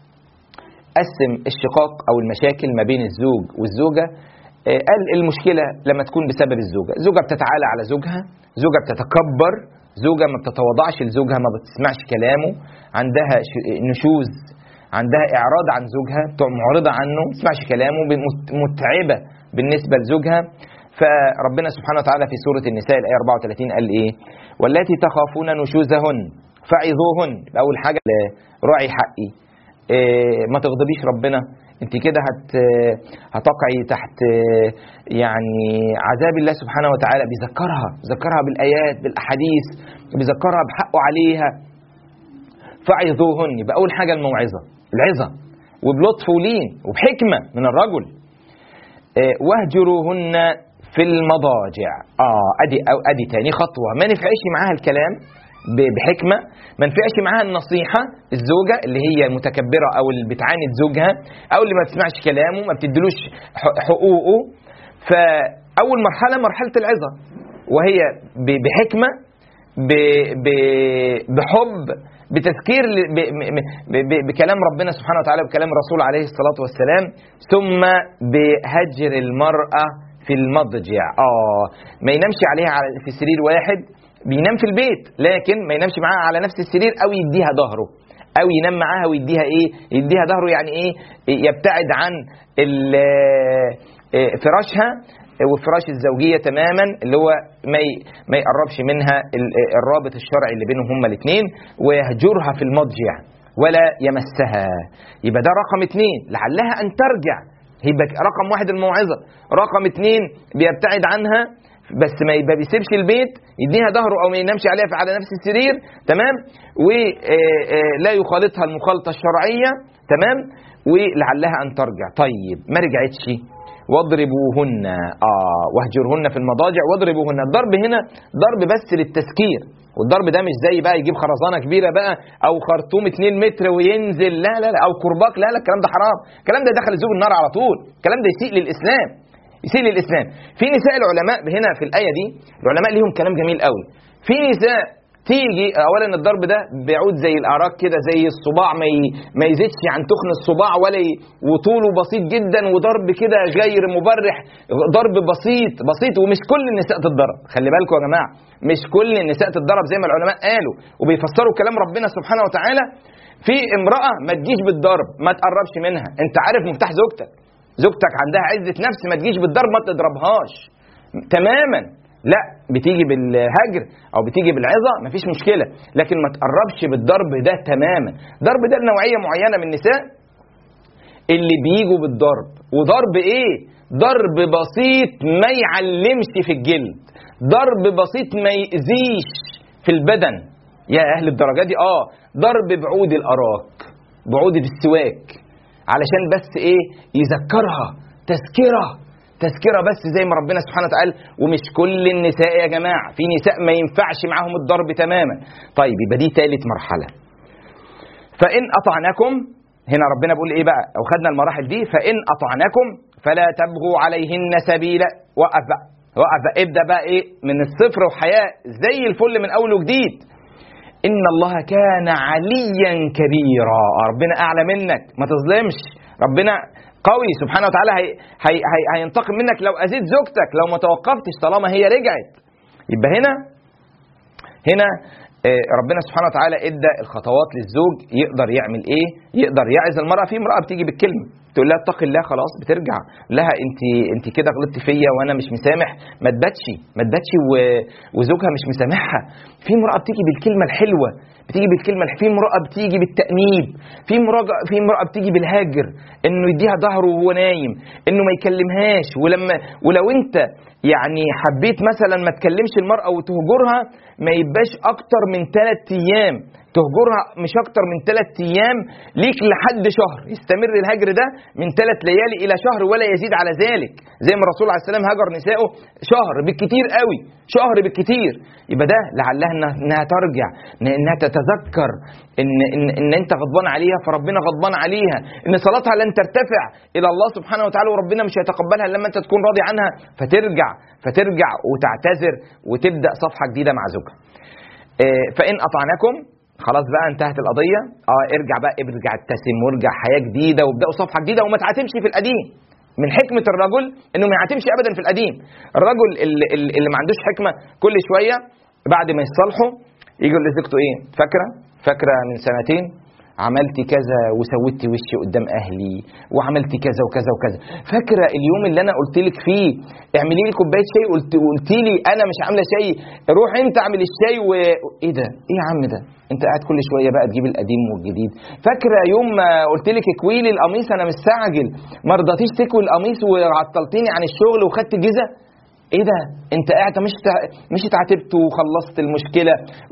[SPEAKER 1] قسم الشقاق او المشاكل ما بين الزوج والزوجه آه، قال المشكله لما تكون بسبب الزوجه زوجه بتتعالى على زوجها زوجه بتتكبر زوجه ما بتتواضعش لزوجها ما بتسمعش كلامه عندها ش- نشوز عندها اعراض عن زوجها بتبقى معرضه عنه ما بتسمعش كلامه مت- متعبه بالنسبه لزوجها فربنا سبحانه وتعالى في سوره النساء الايه 34 قال ايه والتي تخافون نشوزهن فعظوهن اول حاجه راعي حقي إيه، ما تغضبيش ربنا انت كده هت هتقعي تحت يعني عذاب الله سبحانه وتعالى بيذكرها بيذكرها بالايات بالاحاديث بيذكرها بحقه عليها فعظوهن يبقى اول حاجه الموعظه العظه وبلطف ولين وبحكمه من الرجل آه، واهجروهن في المضاجع اه ادي أو ادي تاني خطوه ما نفعش معاها الكلام ب- بحكمه ما نفعش معاها النصيحه الزوجه اللي هي متكبره او اللي بتعاند زوجها او اللي ما بتسمعش كلامه ما بتدلوش ح- حقوقه فاول مرحله مرحله العظه وهي ب- بحكمه ب- ب- بحب بتذكير ل- ب- م- م- ب- بكلام ربنا سبحانه وتعالى وكلام الرسول عليه الصلاة والسلام ثم بهجر المرأة في المضجع اه ما ينامش عليها على في سرير واحد بينام في البيت لكن ما ينامش معاها على نفس السرير او يديها ظهره او ينام معاها ويديها ايه يديها ظهره يعني ايه يبتعد عن ال- آه، فراشها وفراش الزوجية تماما اللي هو ما ي- ما يقربش منها ال- الرابط الشرعي اللي بينهم هما الاثنين ويهجرها في المضجع ولا يمسها يبقى ده رقم اثنين لعلها ان ترجع يبقى رقم واحد الموعظة رقم اثنين بيبتعد عنها بس ما يبقى بيسيبش البيت يديها ظهره او ما ينامش عليها في- على نفس السرير تمام ولا يخالطها المخالطه الشرعيه تمام ولعلها ان ترجع طيب ما رجعتش واضربوهن اه واهجرهن في المضاجع واضربوهن الضرب هنا ضرب بس للتسكير والضرب ده مش زي بقى يجيب خرزانه كبيره بقى او خرطوم 2 متر وينزل لا لا لا او كرباك لا لا الكلام ده حرام الكلام ده دخل الزوج النار على طول الكلام ده يسيء للاسلام يسيء للاسلام في نساء العلماء هنا في الايه دي العلماء ليهم كلام جميل قوي في نساء تيجي اولا الضرب ده بيعود زي الاراك كده زي الصباع ما ي... ما يزيدش عن تخن الصباع ولا ي... وطوله بسيط جدا وضرب كده غير مبرح ضرب بسيط بسيط ومش كل النساء تتضرب خلي بالكم يا جماعه مش كل النساء تتضرب زي ما العلماء قالوا وبيفسروا كلام ربنا سبحانه وتعالى في امراه ما تجيش بالضرب ما تقربش منها انت عارف مفتاح زوجتك زوجتك عندها عزه نفس ما تجيش بالضرب ما تضربهاش تماما لا بتيجي بالهجر او بتيجي بالعظه مفيش مشكله لكن ما تقربش بالضرب ده تماما ضرب ده لنوعيه معينه من النساء اللي بيجوا بالضرب وضرب ايه ضرب بسيط ما يعلمش في الجلد ضرب بسيط ما يأذيش في البدن يا اهل الدرجه دي اه ضرب بعود الاراك بعود السواك علشان بس ايه يذكرها تذكره تذكرة بس زي ما ربنا سبحانه وتعالى ومش كل النساء يا جماعة في نساء ما ينفعش معاهم الضرب تماما طيب يبقى دي ثالث مرحلة فإن أطعنكم هنا ربنا بيقول إيه بقى أو خدنا المراحل دي فإن أطعنكم فلا تبغوا عليهن سبيلا وقف بقى وقف بقى ابدأ بقى إيه من الصفر وحياة زي الفل من أول وجديد إن الله كان عليا كبيرا ربنا أعلى منك ما تظلمش ربنا قوي سبحانه وتعالى هي هي هي هينتقم منك لو اذيت زوجتك لو ما توقفتش طالما هي رجعت يبقى هنا هنا آه، ربنا سبحانه وتعالى ادى الخطوات للزوج يقدر يعمل ايه يقدر يعز المراه في امراه بتيجي بالكلمه تقول لها اتقي الله خلاص بترجع لها انت انت كده غلطت فيا وانا مش مسامح ما تباتش ما تباتش و- وزوجها مش مسامحها في امراه بتيجي بالكلمه الحلوه بتيجي بالكلمه الح- في امراه بتيجي بالتانيب في امراه في امراه بتيجي بالهاجر انه يديها ظهره وهو نايم انه ما يكلمهاش ولما ولو انت يعني حبيت مثلا ما تكلمش المراه وتهجرها ما يبقاش اكتر من ثلاث ايام تهجرها مش اكتر من ثلاث ايام ليك لحد شهر يستمر الهجر ده من ثلاث ليالي الى شهر ولا يزيد على ذلك زي ما الرسول عليه السلام هاجر نسائه شهر بالكتير قوي شهر بالكتير يبقى ده لعلها انها إنها ترجع انها تتذكر ان ان ان انت غضبان عليها فربنا غضبان عليها ان صلاتها لن ترتفع الى الله سبحانه وتعالى وربنا مش هيتقبلها إلا لما انت تكون راضي عنها فترجع فترجع وتعتذر وتبدا صفحه جديده مع زوجها آه، فان اطعنكم خلاص بقى انتهت القضيه اه ارجع بقى ارجع ابتسم وارجع حياه جديده وابداوا صفحه جديده وما تعاتمش في القديم من حكمه الرجل انه ما يعاتمش ابدا في القديم الرجل اللي, اللي ما عندوش حكمه كل شويه بعد ما يصالحوا يجي يقول لزوجته ايه فاكره فاكره من سنتين عملت كذا وسويت وشي قدام اهلي وعملت كذا وكذا وكذا فاكره اليوم اللي انا قلت لك فيه اعملي لي كوبايه شاي قلت قلت لي انا مش عامله شاي روح انت اعمل الشاي و ايه ده ايه يا عم ده انت قاعد كل شويه بقى تجيب القديم والجديد فاكره يوم ما قلت لك اكوي لي القميص انا مستعجل ما رضيتيش تكوي القميص وعطلتيني عن الشغل وخدت جزء ايه ده انت قاعد مش مش اتعاتبت وخلصت المشكله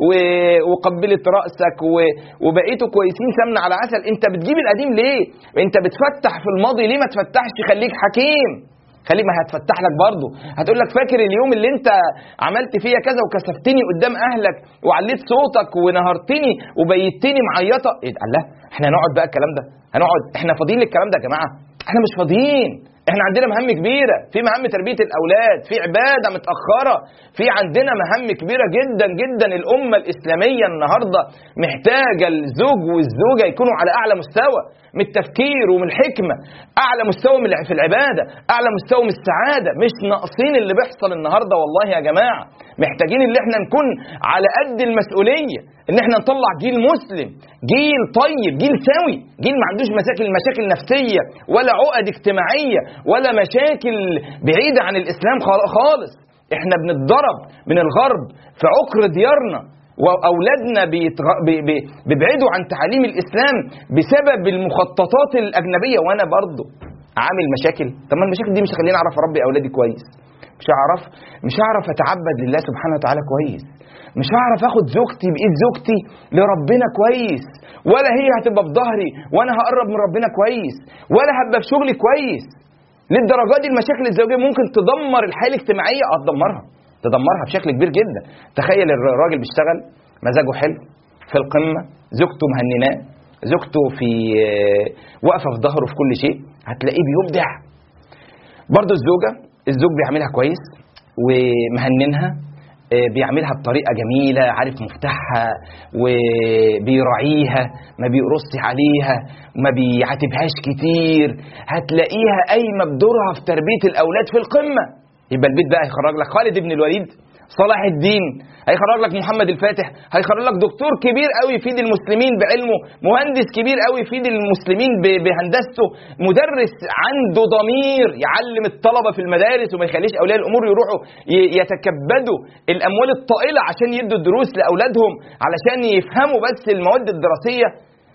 [SPEAKER 1] وقبلت راسك وبقيتوا كويسين سمنه على عسل انت بتجيب القديم ليه انت بتفتح في الماضي ليه ما تفتحش خليك حكيم خلي ما هتفتح لك برضه هتقول لك فاكر اليوم اللي انت عملت فيا كذا وكسفتني قدام اهلك وعليت صوتك ونهرتني وبيتني معيطه ايه الله احنا هنقعد بقى الكلام ده هنقعد احنا فاضيين للكلام ده يا جماعه احنا مش فاضيين احنا عندنا مهام كبيرة في مهام تربية الأولاد في عبادة متأخرة في عندنا مهام كبيرة جدا جدا الأمة الإسلامية النهاردة محتاجة الزوج والزوجة يكونوا على أعلى مستوى من التفكير ومن الحكمة أعلى مستوى من في العبادة أعلى مستوى من السعادة مش ناقصين اللي بيحصل النهاردة والله يا جماعة محتاجين اللي احنا نكون على قد المسؤولية ان احنا نطلع جيل مسلم جيل طيب جيل سوي جيل ما عندوش مشاكل مشاكل نفسية ولا عقد اجتماعية ولا مشاكل بعيدة عن الإسلام خالص احنا بنتضرب من الغرب في عقر ديارنا واولادنا بيبعدوا عن تعاليم الاسلام بسبب المخططات الاجنبيه وانا برضه عامل مشاكل طب ما المشاكل دي مش هتخليني اعرف اربي اولادي كويس مش هعرف مش هعرف اتعبد لله سبحانه وتعالى كويس مش هعرف اخد زوجتي بايد زوجتي لربنا كويس ولا هي هتبقى في ظهري وانا هقرب من ربنا كويس ولا هبقى في شغلي كويس للدرجه دي المشاكل الزوجيه ممكن تدمر الحياه الاجتماعيه اه تدمرها تدمرها بشكل كبير جدا تخيل الراجل بيشتغل مزاجه حلو في القمه زوجته مهنناه زوجته في واقفه في ظهره في كل شيء هتلاقيه بيبدع برضه الزوجه الزوج بيعملها كويس ومهننها بيعملها بطريقه جميله عارف مفتاحها وبيراعيها ما بيقرصش عليها ما بيعاتبهاش كتير هتلاقيها قايمه بدورها في تربيه الاولاد في القمه يبقى البيت بقى هيخرج لك خالد بن الوليد صلاح الدين هيخرج لك محمد الفاتح هيخرج لك دكتور كبير قوي يفيد المسلمين بعلمه مهندس كبير قوي يفيد المسلمين بهندسته مدرس عنده ضمير يعلم الطلبه في المدارس وما يخليش اولياء الامور يروحوا يتكبدوا الاموال الطائله عشان يدوا الدروس لاولادهم علشان يفهموا بس المواد الدراسيه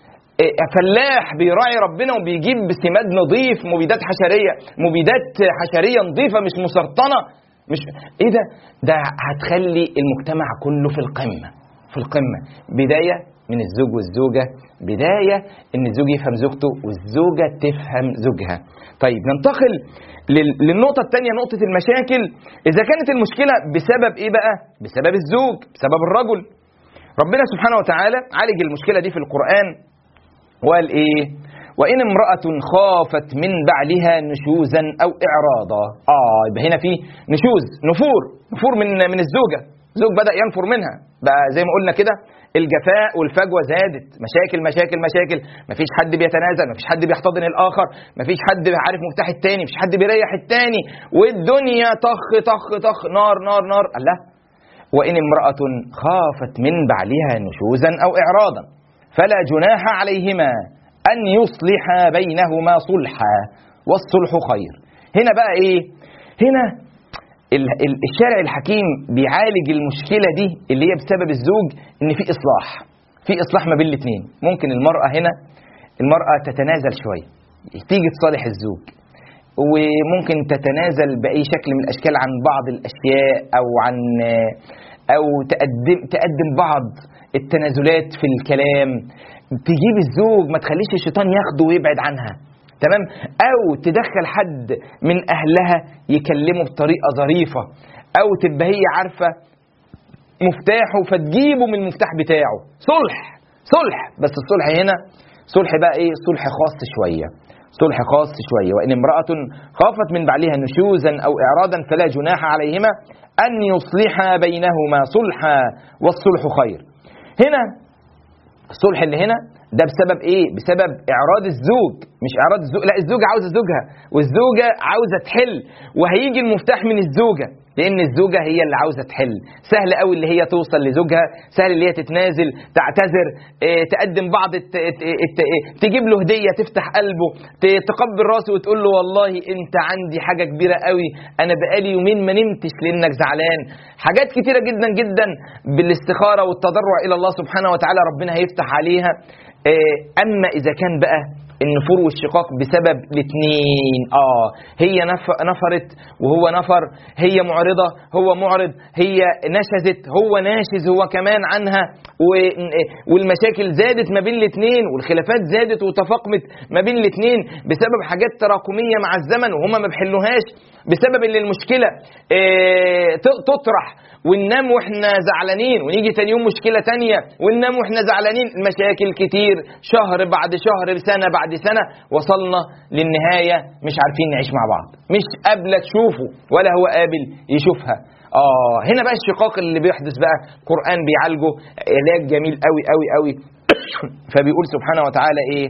[SPEAKER 1] فلاح بيراعي ربنا وبيجيب سماد نظيف مبيدات حشريه مبيدات حشريه نظيفه مش مسرطنه مش ايه ده ده هتخلي المجتمع كله في القمه في القمه بدايه من الزوج والزوجه بدايه ان الزوج يفهم زوجته والزوجه تفهم زوجها طيب ننتقل للنقطه الثانيه نقطه المشاكل اذا كانت المشكله بسبب ايه بقى بسبب الزوج بسبب الرجل ربنا سبحانه وتعالى عالج المشكله دي في القران وقال ايه وإن امرأة خافت من بعلها نشوزا أو إعراضا آه يبقى هنا في نشوز نفور نفور من من الزوجة زوج بدأ ينفر منها بقى زي ما قلنا كده الجفاء والفجوة زادت مشاكل مشاكل مشاكل مفيش حد بيتنازل مفيش حد بيحتضن الآخر مفيش حد عارف مفتاح التاني مفيش حد بيريح التاني والدنيا طخ طخ طخ نار نار نار الله وإن امرأة خافت من بعلها نشوزا أو إعراضا فلا جناح عليهما أن يصلح بينهما صلحا والصلح خير هنا بقى إيه هنا الشارع الحكيم بيعالج المشكلة دي اللي هي بسبب الزوج إن في إصلاح في إصلاح ما بين الاثنين ممكن المرأة هنا المرأة تتنازل شوية تيجي تصالح الزوج وممكن تتنازل بأي شكل من الأشكال عن بعض الأشياء أو عن أو تقدم تقدم بعض التنازلات في الكلام تجيب الزوج ما تخليش الشيطان ياخده ويبعد عنها تمام او تدخل حد من اهلها يكلمه بطريقه ظريفه او تبقى هي عارفه مفتاحه فتجيبه من المفتاح بتاعه صلح صلح بس الصلح هنا صلح بقى ايه صلح خاص شويه صلح خاص شويه وان امراه خافت من بعلها نشوزا او اعراضا فلا جناح عليهما ان يصلحا بينهما صلحا والصلح خير هنا الصلح اللي هنا ده بسبب ايه بسبب اعراض الزوج مش اعراض الزوج لا الزوجه عاوزه زوجها والزوجه عاوزه تحل وهيجي المفتاح من الزوجه لان الزوجه هي اللي عاوزه تحل سهل قوي اللي هي توصل لزوجها سهل اللي هي تتنازل تعتذر إيه، تقدم بعض الت- الت- الت- إيه، تجيب له هديه تفتح قلبه ت- تقبل راسه وتقول له والله انت عندي حاجه كبيره قوي انا بقالي يومين ما نمتش لانك زعلان حاجات كتيره جدا جدا بالاستخاره والتضرع الى الله سبحانه وتعالى ربنا هيفتح عليها إيه، اما اذا كان بقى النفور والشقاق بسبب الاثنين اه هي نف- نفرت وهو نفر هي معرضه هو معرض هي نشزت هو ناشز هو كمان عنها و- والمشاكل زادت ما بين الاثنين والخلافات زادت وتفاقمت ما بين الاثنين بسبب حاجات تراكميه مع الزمن وهما ما بيحلوهاش بسبب ان المشكله آه، ت- تطرح وننام واحنا زعلانين ونيجي تاني يوم مشكله تانية وننام واحنا زعلانين المشاكل كتير شهر بعد شهر سنه بعد سنه وصلنا للنهايه مش عارفين نعيش مع بعض مش قابله تشوفه ولا هو قابل يشوفها اه هنا بقى الشقاق اللي بيحدث بقى قران بيعالجه علاج جميل قوي قوي قوي فبيقول سبحانه وتعالى ايه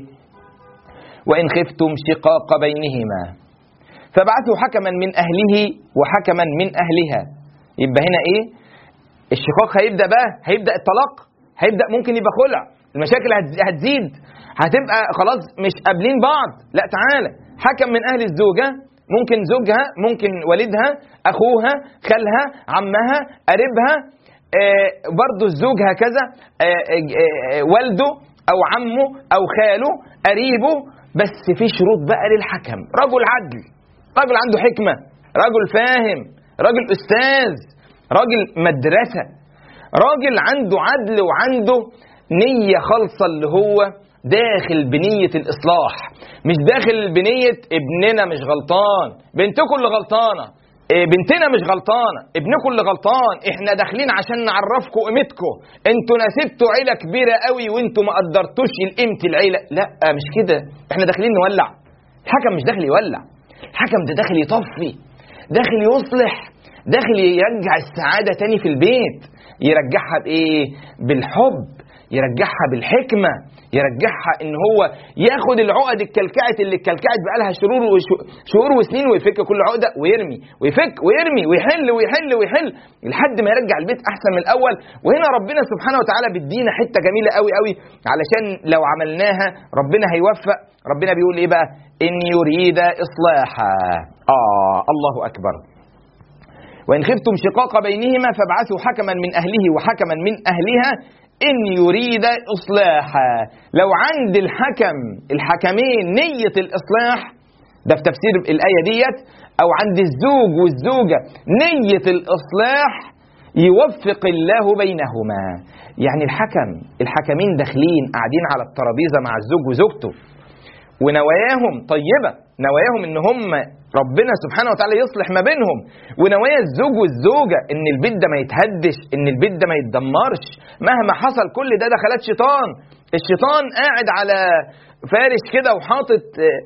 [SPEAKER 1] وان خفتم شقاق بينهما فبعثوا حكما من اهله وحكما من اهلها يبقى هنا ايه الشقاق هيبدا بقى هيبدا الطلاق هيبدا ممكن يبقى خلع المشاكل هتز- هتزيد هتبقى خلاص مش قابلين بعض لا تعالى حكم من اهل الزوجه ممكن زوجها ممكن والدها اخوها خالها عمها قريبها آه برضه الزوج هكذا آه آه آه والده او عمه او خاله قريبه بس في شروط بقى للحكم رجل عدل رجل عنده حكمه رجل فاهم راجل استاذ راجل مدرسه راجل عنده عدل وعنده نيه خالصه اللي هو داخل بنيه الاصلاح مش داخل بنيه ابننا مش غلطان بنتكم اللي غلطانه إيه، بنتنا مش غلطانه ابنكم اللي غلطان احنا داخلين عشان نعرفكم قيمتكم انتوا نسبتوا عيله كبيره قوي وانتوا ما قدرتوش قيمه العيله لا مش كده احنا داخلين نولع الحكم مش داخل يولع الحكم ده داخل يطفي داخل يصلح داخل يرجع السعادة تاني في البيت يرجعها بإيه؟ بالحب يرجعها بالحكمة يرجعها إن هو ياخد العقد الكلكعت اللي اتكلكعت بقالها شهور وش- شهور وسنين ويفك كل عقدة ويرمي ويفك ويرمي ويحل ويحل ويحل لحد ما يرجع البيت أحسن من الأول وهنا ربنا سبحانه وتعالى بيدينا حتة جميلة قوي قوي علشان لو عملناها ربنا هيوفق ربنا بيقول إيه بقى؟ إن يريد إصلاحا آه الله أكبر وإن خفتم شقاق بينهما فابعثوا حكما من أهله وحكما من أهلها إن يريد إصلاحا لو عند الحكم الحكمين نية الإصلاح ده في تفسير الآية ديت أو عند الزوج والزوجة نية الإصلاح يوفق الله بينهما يعني الحكم الحكمين داخلين قاعدين على الترابيزة مع الزوج وزوجته ونواياهم طيبة نواياهم ان هم ربنا سبحانه وتعالى يصلح ما بينهم ونوايا الزوج والزوجة ان البيت ده ما يتهدش ان البيت ده ما يتدمرش مهما حصل كل ده دخلات شيطان الشيطان قاعد على فارش كده وحاطط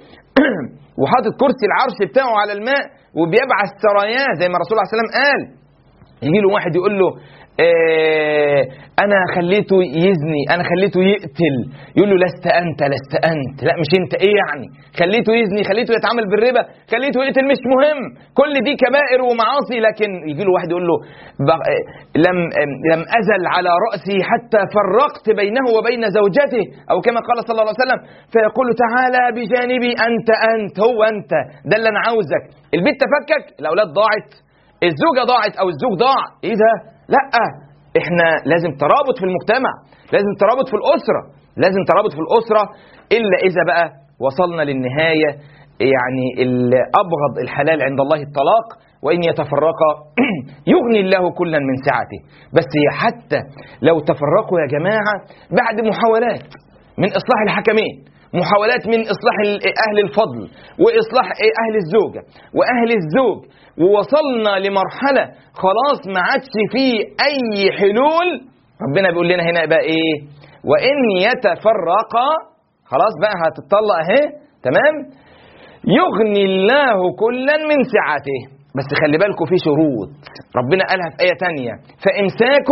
[SPEAKER 1] وحاطط كرسي العرش بتاعه على الماء وبيبعث سراياه زي ما الرسول عليه السلام قال يجي له واحد يقول له آه انا خليته يزني انا خليته يقتل يقول له لست انت لست انت لا مش انت ايه يعني خليته يزني خليته يتعامل بالربا خليته يقتل مش مهم كل دي كبائر ومعاصي لكن يجي له واحد يقول له بق- آه، لم آه، لم ازل على راسي حتى فرقت بينه وبين زوجته او كما قال صلى الله عليه وسلم فيقول تعالى بجانبي انت انت هو انت ده اللي انا عاوزك البيت تفكك الاولاد ضاعت الزوجه ضاعت او الزوج ضاع ايه ده لا احنا لازم ترابط في المجتمع لازم ترابط في الاسره لازم ترابط في الاسره الا اذا بقى وصلنا للنهايه يعني الابغض الحلال عند الله الطلاق وان يتفرقا يغني الله كلا من سعته بس حتى لو تفرقوا يا جماعه بعد محاولات من اصلاح الحكمين محاولات من اصلاح ال- اهل الفضل واصلاح اهل الزوجه واهل الزوج ووصلنا لمرحله خلاص ما عادش فيه اي حلول ربنا بيقول لنا هنا بقى ايه وان يتفرقا خلاص بقى هتطلق اهي تمام يغني الله كلا من سعته بس خلي بالكم في شروط ربنا قالها في آية تانية فإمساك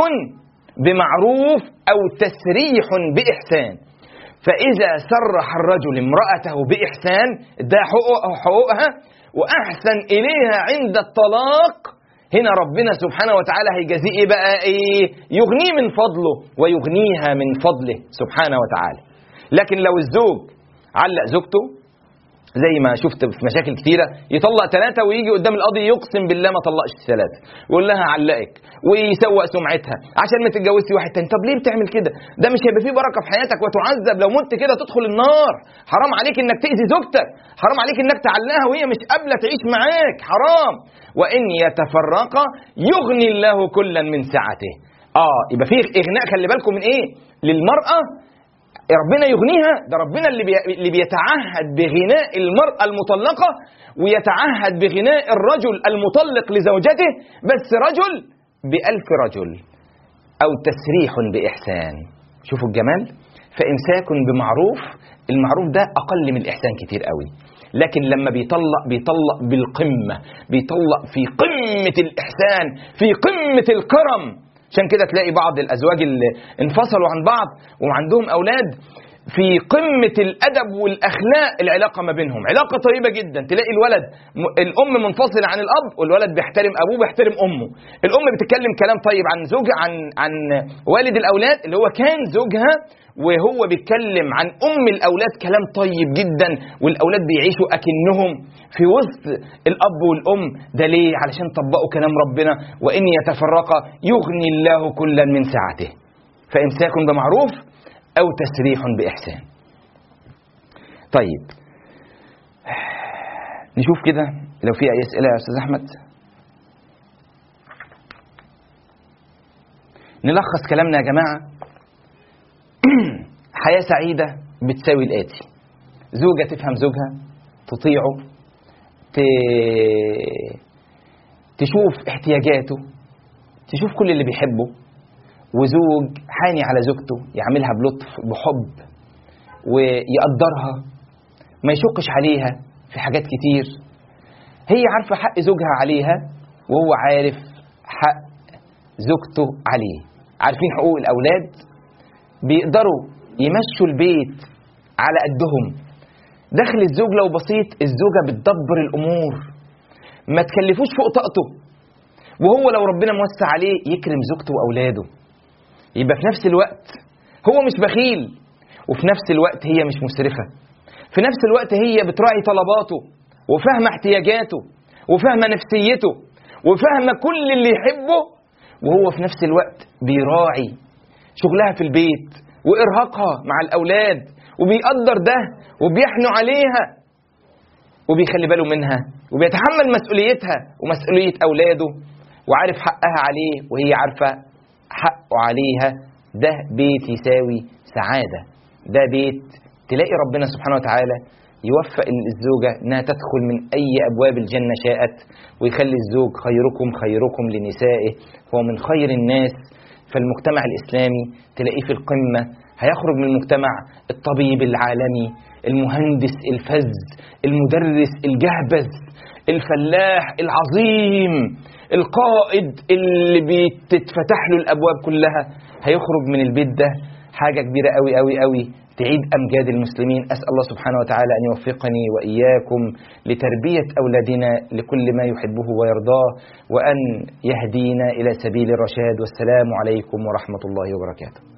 [SPEAKER 1] بمعروف أو تسريح بإحسان فإذا سرح الرجل امرأته بإحسان ده حقوق- حقوقها وأحسن إليها عند الطلاق هنا ربنا سبحانه وتعالى هيجازيه إيه بقى إيه يغنيه من فضله ويغنيها من فضله سبحانه وتعالى لكن لو الزوج علق زوجته زي ما شفت في مشاكل كتيرة يطلق ثلاثة ويجي قدام القاضي يقسم بالله ما طلقش ثلاثة ويقول لها علقك ويسوق سمعتها عشان ما تتجوزي واحد تاني طب ليه بتعمل كده ده مش هيبقى فيه بركة في حياتك وتعذب لو مت كده تدخل النار حرام عليك انك تأذي زوجتك حرام عليك انك تعلقها وهي مش قابلة تعيش معاك حرام وان يتفرقا يغني الله كلا من سعته اه يبقى فيه اغناء خلي بالكم من ايه للمرأة ربنا يغنيها ده ربنا اللي بي... اللي بيتعهد بغناء المرأة المطلقة ويتعهد بغناء الرجل المطلق لزوجته بس رجل بألف رجل أو تسريح بإحسان شوفوا الجمال فإمساك بمعروف المعروف ده أقل من الإحسان كتير قوي لكن لما بيطلق بيطلق بالقمة بيطلق في قمة الإحسان في قمة الكرم عشان كده تلاقي بعض الازواج اللي انفصلوا عن بعض وعندهم اولاد في قمة الأدب والأخلاق العلاقة ما بينهم علاقة طيبة جدا تلاقي الولد م- الأم منفصلة عن الأب والولد بيحترم أبوه بيحترم أمه الأم بتتكلم كلام طيب عن زوجها عن عن والد الأولاد اللي هو كان زوجها وهو بيتكلم عن أم الأولاد كلام طيب جدا والأولاد بيعيشوا أكنهم في وسط الأب والأم ده ليه علشان طبقوا كلام ربنا وإن يتفرقا يغني الله كلا من سعته فإمساك بمعروف أو تسريح بإحسان طيب نشوف كده لو في أي أسئلة يا أستاذ أحمد نلخص كلامنا يا جماعة حياة سعيدة بتساوي الآتي زوجة تفهم زوجها تطيعه ت... تشوف احتياجاته تشوف كل اللي بيحبه وزوج حاني على زوجته يعملها بلطف بحب ويقدرها ما يشقش عليها في حاجات كتير هي عارفة حق زوجها عليها وهو عارف حق زوجته عليه عارفين حقوق الأولاد بيقدروا يمشوا البيت على قدهم دخل الزوج لو بسيط الزوجة بتدبر الأمور ما تكلفوش فوق طاقته وهو لو ربنا موسع عليه يكرم زوجته وأولاده يبقى في نفس الوقت هو مش بخيل وفي نفس الوقت هي مش مسرفة في نفس الوقت هي بتراعي طلباته وفاهمة احتياجاته وفاهمة نفسيته وفاهمة كل اللي يحبه وهو في نفس الوقت بيراعي شغلها في البيت وإرهاقها مع الأولاد وبيقدر ده وبيحنوا عليها وبيخلي باله منها وبيتحمل مسؤوليتها ومسؤولية أولاده وعارف حقها عليه وهي عارفة حقه عليها ده بيت يساوي سعادة ده بيت تلاقي ربنا سبحانه وتعالى يوفق الزوجة انها تدخل من اي ابواب الجنة شاءت ويخلي الزوج خيركم خيركم لنسائه هو من خير الناس فالمجتمع الاسلامي تلاقيه في القمة هيخرج من المجتمع الطبيب العالمي المهندس الفذ المدرس الجهبذ الفلاح العظيم القائد اللي بتتفتح له الابواب كلها هيخرج من البيت ده حاجه كبيره قوي قوي قوي تعيد امجاد المسلمين اسال الله سبحانه وتعالى ان يوفقني واياكم لتربيه اولادنا لكل ما يحبه ويرضاه وان يهدينا الى سبيل الرشاد والسلام عليكم ورحمه الله وبركاته